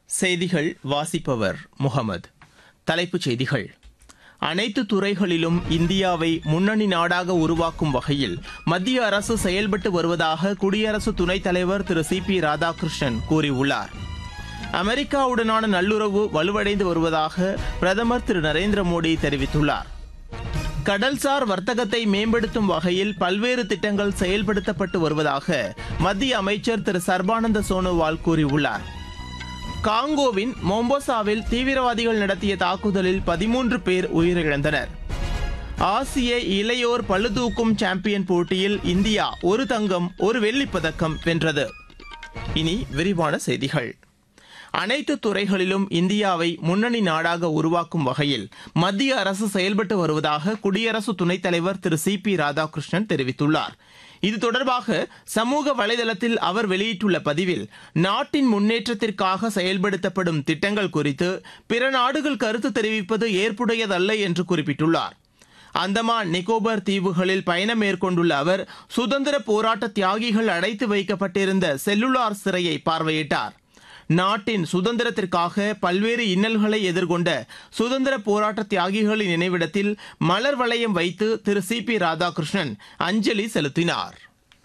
செய்திகள் வாசிப்பவர் முகமது தலைப்புச் செய்திகள் அனைத்து துறைகளிலும் இந்தியாவை முன்னணி நாடாக உருவாக்கும் வகையில் மத்திய அரசு செயல்பட்டு வருவதாக குடியரசு துணைத் தலைவர் திரு சி பி ராதாகிருஷ்ணன் கூறியுள்ளார் அமெரிக்காவுடனான நல்லுறவு வலுவடைந்து வருவதாக பிரதமர் திரு நரேந்திர மோடி தெரிவித்துள்ளார் கடல்சார் வர்த்தகத்தை மேம்படுத்தும் வகையில் பல்வேறு திட்டங்கள் செயல்படுத்தப்பட்டு வருவதாக மத்திய அமைச்சர் திரு சர்பானந்த சோனோவால் கூறியுள்ளார் காங்கோவின் மொம்போசாவில் தீவிரவாதிகள் நடத்திய தாக்குதலில் பதிமூன்று பேர் உயிரிழந்தனர் ஆசிய இளையோர் பளுதூக்கும் சாம்பியன் போட்டியில் இந்தியா ஒரு தங்கம் ஒரு வெள்ளிப் பதக்கம் வென்றது இனி விரிவான செய்திகள் அனைத்து துறைகளிலும் இந்தியாவை முன்னணி நாடாக உருவாக்கும் வகையில் மத்திய அரசு செயல்பட்டு வருவதாக குடியரசு துணைத் தலைவர் திரு சி பி ராதாகிருஷ்ணன் தெரிவித்துள்ளார் இது தொடர்பாக சமூக வலைதளத்தில் அவர் வெளியிட்டுள்ள பதிவில் நாட்டின் முன்னேற்றத்திற்காக செயல்படுத்தப்படும் திட்டங்கள் குறித்து பிற நாடுகள் கருத்து தெரிவிப்பது ஏற்புடையதல்ல என்று குறிப்பிட்டுள்ளார் அந்தமான் நிக்கோபார் தீவுகளில் பயணம் மேற்கொண்டுள்ள அவர் சுதந்திர போராட்ட தியாகிகள் அடைத்து வைக்கப்பட்டிருந்த செல்லுலார் சிறையை பார்வையிட்டார் நாட்டின் சுதந்திரத்திற்காக பல்வேறு இன்னல்களை எதிர்கொண்ட சுதந்திர போராட்ட தியாகிகளின் நினைவிடத்தில் மலர் வளையம் வைத்து திரு சி பி ராதாகிருஷ்ணன் அஞ்சலி செலுத்தினார்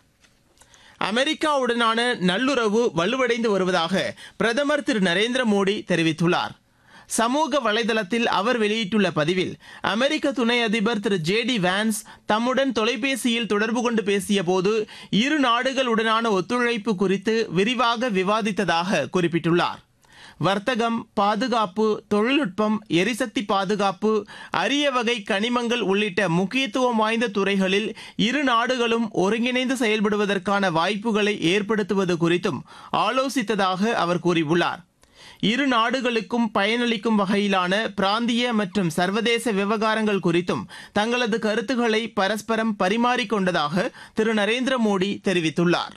அமெரிக்காவுடனான நல்லுறவு வலுவடைந்து வருவதாக பிரதமர் திரு நரேந்திர மோடி தெரிவித்துள்ளார் சமூக வலைதளத்தில் அவர் வெளியிட்டுள்ள பதிவில் அமெரிக்க துணை அதிபர் திரு ஜே டி வான்ஸ் தம்முடன் தொலைபேசியில் தொடர்பு கொண்டு பேசியபோது இரு நாடுகளுடனான ஒத்துழைப்பு குறித்து விரிவாக விவாதித்ததாக குறிப்பிட்டுள்ளார் வர்த்தகம் பாதுகாப்பு தொழில்நுட்பம் எரிசக்தி பாதுகாப்பு அரிய வகை கனிமங்கள் உள்ளிட்ட முக்கியத்துவம் வாய்ந்த துறைகளில் இரு நாடுகளும் ஒருங்கிணைந்து செயல்படுவதற்கான வாய்ப்புகளை ஏற்படுத்துவது குறித்தும் ஆலோசித்ததாக அவர் கூறியுள்ளார் இரு நாடுகளுக்கும் பயனளிக்கும் வகையிலான பிராந்திய மற்றும் சர்வதேச விவகாரங்கள் குறித்தும் தங்களது கருத்துக்களை பரஸ்பரம் பரிமாறிக்கொண்டதாக திரு நரேந்திர மோடி தெரிவித்துள்ளார்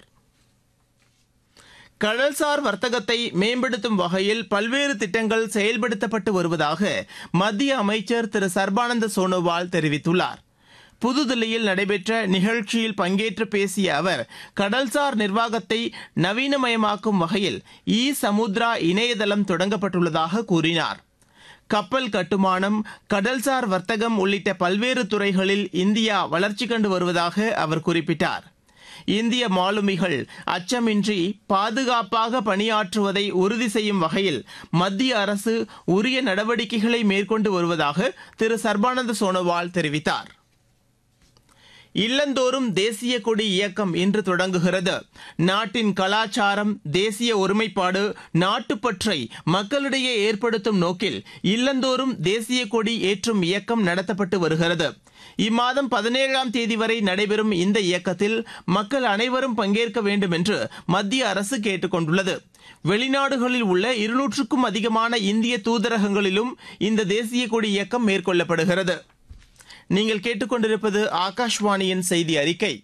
கடல்சார் வர்த்தகத்தை மேம்படுத்தும் வகையில் பல்வேறு திட்டங்கள் செயல்படுத்தப்பட்டு வருவதாக மத்திய அமைச்சர் திரு சர்பானந்த சோனோவால் தெரிவித்துள்ளார் புதுதில்லியில் நடைபெற்ற நிகழ்ச்சியில் பங்கேற்று பேசிய அவர் கடல்சார் நிர்வாகத்தை நவீனமயமாக்கும் வகையில் இ சமுத்ரா இணையதளம் தொடங்கப்பட்டுள்ளதாக கூறினார் கப்பல் கட்டுமானம் கடல்சார் வர்த்தகம் உள்ளிட்ட பல்வேறு துறைகளில் இந்தியா வளர்ச்சி கண்டு வருவதாக அவர் குறிப்பிட்டார் இந்திய மாலுமிகள் அச்சமின்றி பாதுகாப்பாக பணியாற்றுவதை உறுதி செய்யும் வகையில் மத்திய அரசு உரிய நடவடிக்கைகளை மேற்கொண்டு வருவதாக திரு சர்பானந்த சோனோவால் தெரிவித்தார் இல்லந்தோறும் தேசிய கொடி இயக்கம் இன்று தொடங்குகிறது நாட்டின் கலாச்சாரம் தேசிய ஒருமைப்பாடு நாட்டுப்பற்றை மக்களிடையே ஏற்படுத்தும் நோக்கில் இல்லந்தோறும் தேசிய கொடி ஏற்றும் இயக்கம் நடத்தப்பட்டு வருகிறது இம்மாதம் பதினேழாம் தேதி வரை நடைபெறும் இந்த இயக்கத்தில் மக்கள் அனைவரும் பங்கேற்க வேண்டும் என்று மத்திய அரசு கேட்டுக் கொண்டுள்ளது வெளிநாடுகளில் உள்ள இருநூற்றுக்கும் அதிகமான இந்திய தூதரகங்களிலும் இந்த தேசிய கொடி இயக்கம் மேற்கொள்ளப்படுகிறது நீங்கள் கேட்டுக்கொண்டிருப்பது ஆகாஷ்வாணியின் செய்தி அறிக்கை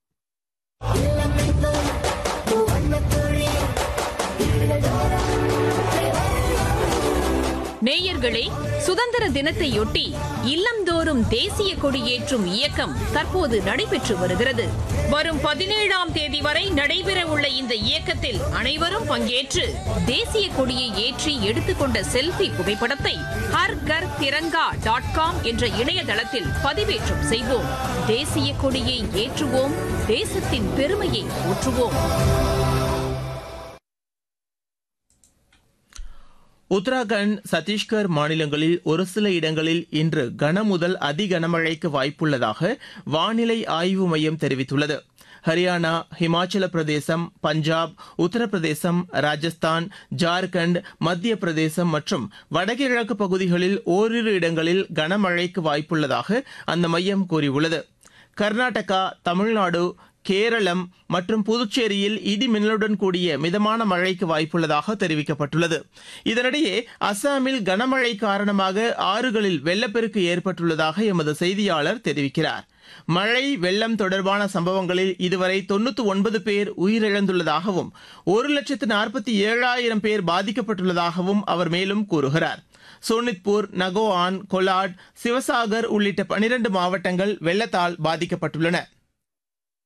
நேயர்களே சுதந்திர தினத்தையொட்டி இல்லந்தோறும் தேசிய கொடியேற்றும் இயக்கம் தற்போது நடைபெற்று வருகிறது வரும் பதினேழாம் தேதி வரை நடைபெற உள்ள இந்த இயக்கத்தில் அனைவரும் பங்கேற்று தேசிய கொடியை ஏற்றி எடுத்துக்கொண்ட செல்ஃபி புகைப்படத்தை ஹர் கர் திரங்கா டாட் காம் என்ற இணையதளத்தில் பதிவேற்றம் செய்வோம் தேசிய கொடியை ஏற்றுவோம் தேசத்தின் பெருமையை ஊற்றுவோம் உத்தராகண்ட் சத்தீஸ்கர் மாநிலங்களில் ஒரு சில இடங்களில் இன்று கனமுதல் அதி கனமழைக்கு வாய்ப்புள்ளதாக வானிலை ஆய்வு மையம் தெரிவித்துள்ளது ஹரியானா ஹிமாச்சல பிரதேசம் பஞ்சாப் உத்தரப்பிரதேசம் ராஜஸ்தான் ஜார்க்கண்ட் மத்திய பிரதேசம் மற்றும் வடகிழக்கு பகுதிகளில் ஓரிரு இடங்களில் கனமழைக்கு வாய்ப்புள்ளதாக அந்த மையம் கூறியுள்ளது கர்நாடகா தமிழ்நாடு கேரளம் மற்றும் புதுச்சேரியில் இடி மின்னலுடன் கூடிய மிதமான மழைக்கு வாய்ப்புள்ளதாக தெரிவிக்கப்பட்டுள்ளது இதனிடையே அசாமில் கனமழை காரணமாக ஆறுகளில் வெள்ளப்பெருக்கு ஏற்பட்டுள்ளதாக எமது செய்தியாளர் தெரிவிக்கிறார் மழை வெள்ளம் தொடர்பான சம்பவங்களில் இதுவரை தொண்ணூத்தி ஒன்பது பேர் உயிரிழந்துள்ளதாகவும் ஒரு லட்சத்து நாற்பத்தி ஏழாயிரம் பேர் பாதிக்கப்பட்டுள்ளதாகவும் அவர் மேலும் கூறுகிறார் சோனித்பூர் நகோஆன் கொலாட் சிவசாகர் உள்ளிட்ட பனிரண்டு மாவட்டங்கள் வெள்ளத்தால் பாதிக்கப்பட்டுள்ளன